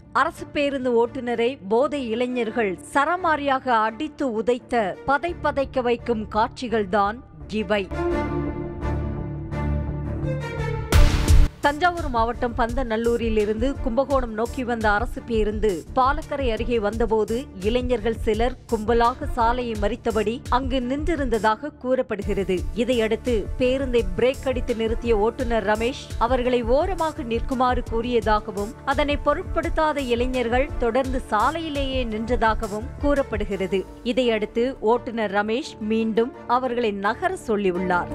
அரசு பேருந்து ஓட்டுநரை போதை இளைஞர்கள் சரமாரியாக அடித்து உதைத்த பதை பதைக்க வைக்கும் காட்சிகள்தான் இவை தஞ்சாவூர் மாவட்டம் பந்தநல்லூரில் இருந்து கும்பகோணம் நோக்கி வந்த அரசு பேருந்து பாலக்கரை அருகே வந்தபோது இளைஞர்கள் சிலர் கும்பலாக சாலையை மறித்தபடி அங்கு நின்றிருந்ததாக கூறப்படுகிறது இதையடுத்து பேருந்தை பிரேக் அடித்து நிறுத்திய ஓட்டுநர் ரமேஷ் அவர்களை ஓரமாக நிற்குமாறு கூறியதாகவும் அதனை பொருட்படுத்தாத இளைஞர்கள் தொடர்ந்து சாலையிலேயே நின்றதாகவும் கூறப்படுகிறது இதையடுத்து ஓட்டுநர் ரமேஷ் மீண்டும் அவர்களை நகர சொல்லியுள்ளார்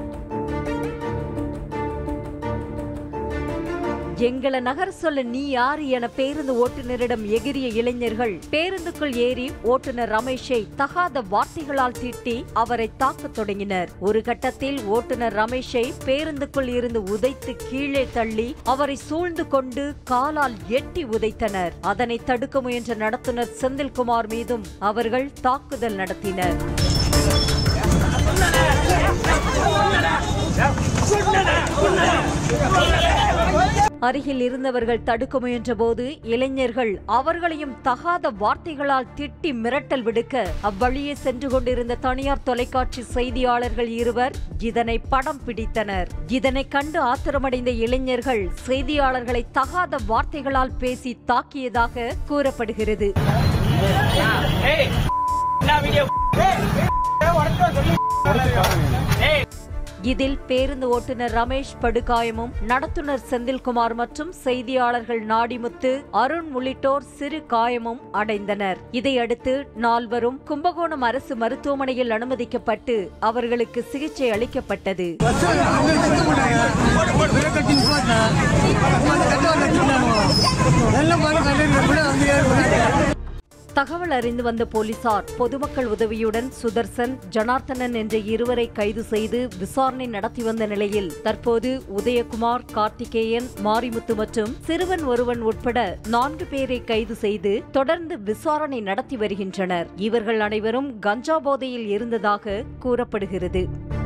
எங்கள நகர சொல்ல நீ யாரு என பேருந்து ஓட்டுநரிடம் எகிரிய இளைஞர்கள் பேருந்துக்குள் ஏறி ஓட்டுநர் ரமேஷை தகாத வார்த்தைகளால் திட்டி அவரை தாக்கத் தொடங்கினர் ஒரு கட்டத்தில் ஓட்டுநர் ரமேஷை பேருந்துக்குள் இருந்து உதைத்து கீழே தள்ளி அவரை சூழ்ந்து கொண்டு காலால் எட்டி உதைத்தனர் அதனை தடுக்க முயன்ற நடத்துனர் செந்தில்குமார் மீதும் அவர்கள் தாக்குதல் நடத்தினர் அருகில் இருந்தவர்கள் தடுக்க முயன்றபோது இளைஞர்கள் அவர்களையும் தகாத வார்த்தைகளால் திட்டி மிரட்டல் விடுக்க அவ்வழியே சென்று கொண்டிருந்த தனியார் தொலைக்காட்சி செய்தியாளர்கள் இருவர் இதனை படம் பிடித்தனர் இதனை கண்டு ஆத்திரமடைந்த இளைஞர்கள் செய்தியாளர்களை தகாத வார்த்தைகளால் பேசி தாக்கியதாக கூறப்படுகிறது இதில் பேருந்து ஓட்டுநர் ரமேஷ் படுகாயமும் நடத்துனர் செந்தில்குமார் மற்றும் செய்தியாளர்கள் நாடிமுத்து அருண் உள்ளிட்டோர் சிறு காயமும் அடைந்தனர் இதையடுத்து நால்வரும் கும்பகோணம் அரசு மருத்துவமனையில் அனுமதிக்கப்பட்டு அவர்களுக்கு சிகிச்சை அளிக்கப்பட்டது தகவல் அறிந்து வந்த போலீசார் பொதுமக்கள் உதவியுடன் சுதர்சன் ஜனார்த்தனன் என்ற இருவரை கைது செய்து விசாரணை நடத்தி வந்த நிலையில் தற்போது உதயகுமார் கார்த்திகேயன் மாரிமுத்து மற்றும் சிறுவன் ஒருவன் உட்பட நான்கு பேரை கைது செய்து தொடர்ந்து விசாரணை நடத்தி வருகின்றனர் இவர்கள் அனைவரும் கஞ்சா போதையில் இருந்ததாக கூறப்படுகிறது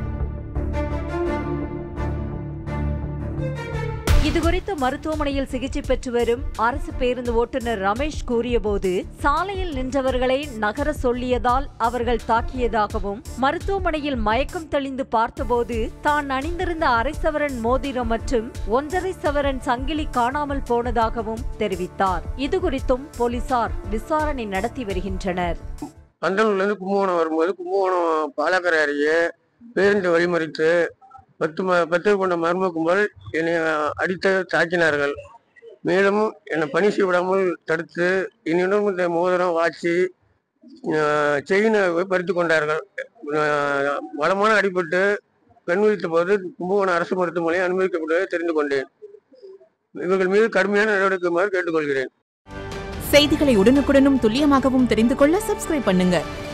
இதுகுறித்து மருத்துவமனையில் சிகிச்சை பெற்று வரும் அரசு பேருந்து ஓட்டுநர் ரமேஷ் கூறியபோது சாலையில் நின்றவர்களை நகர சொல்லியதால் அவர்கள் தாக்கியதாகவும் மருத்துவமனையில் மயக்கம் தெளிந்து பார்த்தபோது தான் அணிந்திருந்த அரை சவரன் மோதிரம் மற்றும் ஒன்றரை சவரன் சங்கிலி காணாமல் போனதாகவும் தெரிவித்தார் இதுகுறித்தும் போலீசார் விசாரணை நடத்தி வருகின்றனர் பந்தலூர்லேருந்து கும்பகோணம் வரும்போது கும்பகோணம் பாலக்கரை அருகே பேருந்து வழிமறித்து பத்து ம பத்து கொண்ட மர்ம கும்பல் என்னை அடித்து தாக்கினார்கள் மேலும் என்னை பணி செய்யவிடாமல் தடுத்து என்னிடம் இந்த மோதிரம் வாட்சி செயினை பறித்து கொண்டார்கள் அஹ் பலமான அடிபட்டு கண் விழித்த போது கும்பகோணம் அரசு மருத்துவமனை அனுமதிக்கப்பட்டதை தெரிந்து கொண்டேன் இவர்கள் மீது கடுமையான நடவடிக்கைமாறு கேட்டுக்கொள்கிறேன் செய்திகளை உடனுக்குடனும் துல்லியமாகவும் தெரிந்து கொள்ள சப்ஸ்கிரைப் பண்ணுங்க